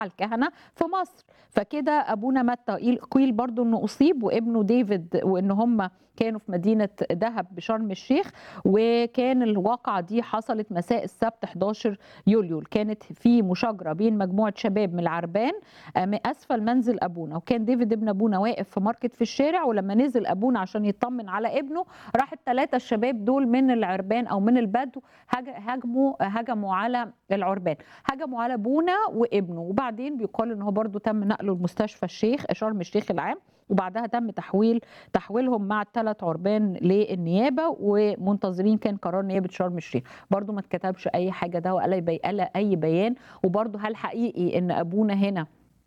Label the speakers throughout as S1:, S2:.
S1: الكهنه في مصر فكده ابونا متى قيل برضو انه اصيب وابنه ديفيد وان هم كانوا في مدينه دهب بشرم الشيخ وكان الواقعه دي حصلت مساء السبت 11 يوليو كانت في مشاجره بين مجموعه شباب من العربان اسفل منزل ابونا وكان ديفيد ابن ابونا واقف في ماركت في الشارع ولما نزل ابونا عشان يطمن على ابنه راح الثلاثه الشباب دول من العربان او من البدو هاجموا هجموا على العربان هجموا على ابونا وابنه وبعدين بيقال ان هو برده تم نقله لمستشفى الشيخ شرم الشيخ العام وبعدها تم تحويل تحويلهم مع الثلاث عربان للنيابه ومنتظرين كان قرار نيابه شرم الشيخ برضو ما اتكتبش اي حاجه ده ولا اي بيان وبرضو هل حقيقي ان ابونا هنا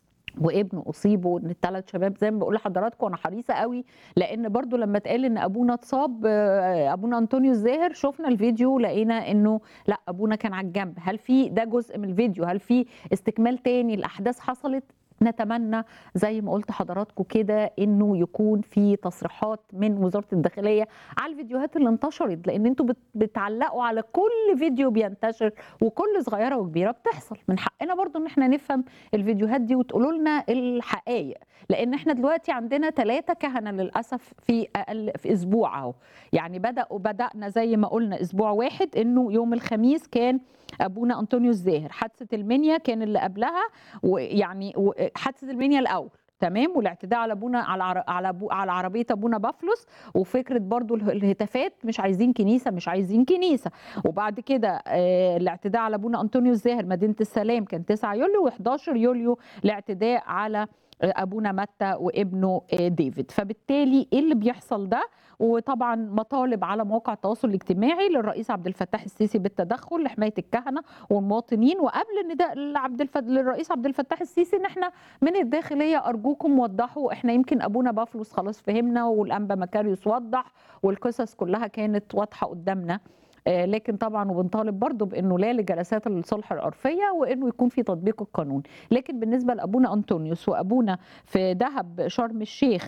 S1: وابنه اصيبوا ان الثلاث شباب زي ما بقول لحضراتكم انا حريصه قوي لان برضو لما اتقال ان ابونا اتصاب ابونا انطونيو الزاهر شفنا الفيديو لقينا انه لا ابونا كان على الجنب هل في ده جزء من الفيديو هل في استكمال تاني الاحداث حصلت نتمنى زي ما قلت حضراتكم كده انه يكون في تصريحات من وزاره الداخليه على الفيديوهات اللي انتشرت لان انتوا بتعلقوا على كل فيديو بينتشر وكل صغيره وكبيره بتحصل من حقنا برضو ان احنا نفهم الفيديوهات دي وتقولوا لنا الحقائق لان احنا دلوقتي عندنا ثلاثه كهنه للاسف في اقل في اسبوع اهو يعني بداوا بدانا زي ما قلنا اسبوع واحد انه يوم الخميس كان ابونا انطونيو الزاهر حادثه المنيا كان اللي قبلها ويعني حادثه المنيا الاول تمام والاعتداء على ابونا على على أبو على عربيه ابونا بافلوس وفكره برضو الهتافات مش عايزين كنيسه مش عايزين كنيسه وبعد كده آه الاعتداء على ابونا انطونيو الزاهر مدينه السلام كان 9 يوليو و11 يوليو الاعتداء على ابونا متى وابنه ديفيد فبالتالي ايه اللي بيحصل ده وطبعا مطالب على مواقع التواصل الاجتماعي للرئيس عبد الفتاح السيسي بالتدخل لحمايه الكهنه والمواطنين وقبل النداء لعبد الف... للرئيس عبد الفتاح السيسي ان احنا من الداخليه ارجوكم وضحوا احنا يمكن ابونا بافلوس خلاص فهمنا والانبا مكاريوس وضح والقصص كلها كانت واضحه قدامنا لكن طبعا وبنطالب برضه بانه لا لجلسات الصلح العرفيه وانه يكون في تطبيق القانون لكن بالنسبه لابونا انطونيوس وابونا في دهب شرم الشيخ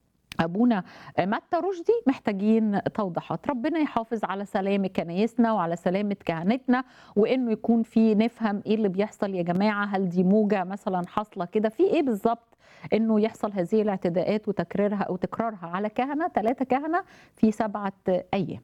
S1: ابونا متى رشدي محتاجين توضيحات ربنا يحافظ على سلام كنايسنا وعلى سلامه كهنتنا وانه يكون في نفهم ايه اللي بيحصل يا جماعه هل دي موجه مثلا حاصله كده في ايه بالظبط انه يحصل هذه الاعتداءات وتكرارها او تكرارها على كهنه ثلاثه كهنه في سبعه ايام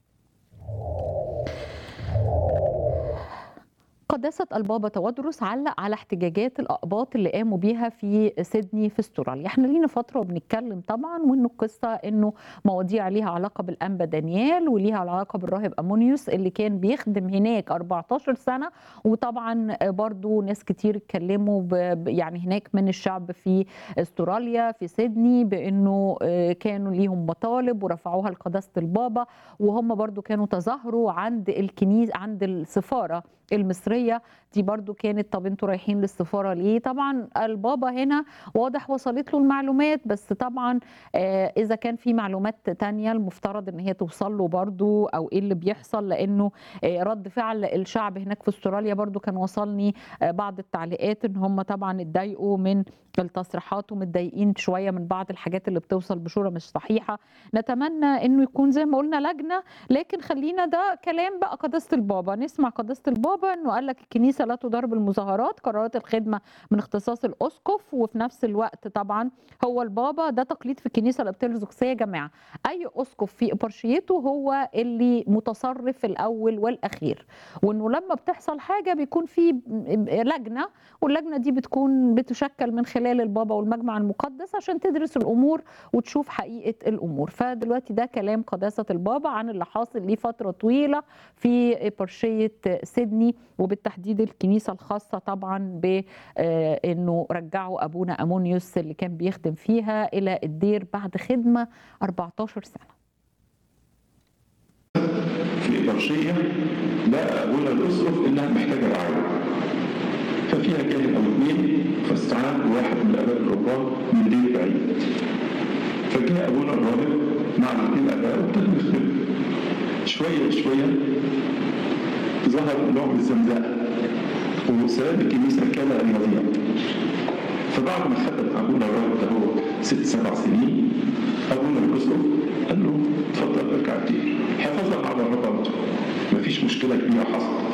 S1: قداسة البابا تودرس علق على احتجاجات الأقباط اللي قاموا بيها في سيدني في استراليا احنا لينا فترة وبنتكلم طبعا وانه القصة انه مواضيع ليها علاقة بالأنبا دانيال وليها علاقة بالراهب أمونيوس اللي كان بيخدم هناك 14 سنة وطبعا برضو ناس كتير اتكلموا يعني هناك من الشعب في استراليا في سيدني بانه كانوا ليهم مطالب ورفعوها لقداسة البابا وهم برضو كانوا تظاهروا عند الكنيسة عند السفارة المصريه دي برضو كانت طب انتوا رايحين للسفاره ليه طبعا البابا هنا واضح وصلت له المعلومات بس طبعا آه اذا كان في معلومات تانية المفترض ان هي توصل له برضو او ايه اللي بيحصل لانه آه رد فعل الشعب هناك في استراليا برضو كان وصلني آه بعض التعليقات ان هم طبعا اتضايقوا من التصريحات ومتضايقين شويه من بعض الحاجات اللي بتوصل بصوره مش صحيحه نتمنى انه يكون زي ما قلنا لجنه لكن خلينا ده كلام بقى قداسه البابا نسمع قداسه البابا انه قال لك الكنيسه لا تدار بالمظاهرات قرارات الخدمه من اختصاص الاسقف وفي نفس الوقت طبعا هو البابا ده تقليد في الكنيسه الارثوذكسيه يا جماعه اي اسقف في ابرشيته هو اللي متصرف الاول والاخير وانه لما بتحصل حاجه بيكون في لجنه واللجنه دي بتكون بتشكل من خلال البابا والمجمع المقدس عشان تدرس الامور وتشوف حقيقه الامور فدلوقتي ده كلام قداسه البابا عن اللي حاصل ليه فتره طويله في ابرشيه سيدني وبالتحديد الكنيسه الخاصه طبعا بانه رجعوا ابونا امونيوس اللي كان بيخدم فيها الى الدير بعد خدمه 14 سنه.
S2: في ابرشيه لا ابونا الاسقف انها محتاجه رعايه. ففيها كاهن او اثنين فاستعان بواحد من الاباء الرهبان من دير بعيد. فجاء ابونا الراهب مع الاثنين اباء وابتدوا يخدموا. شويه شويه ظهر نوع من الزمزمه وسلام الكنيسه كان رياضيا فبعد ما خدم ابونا الراهب ده هو ست سبع سنين ابونا الاسقف قال له اتفضل ارجع الدير حفاظا على الرقم مفيش مشكله كبيره حصلت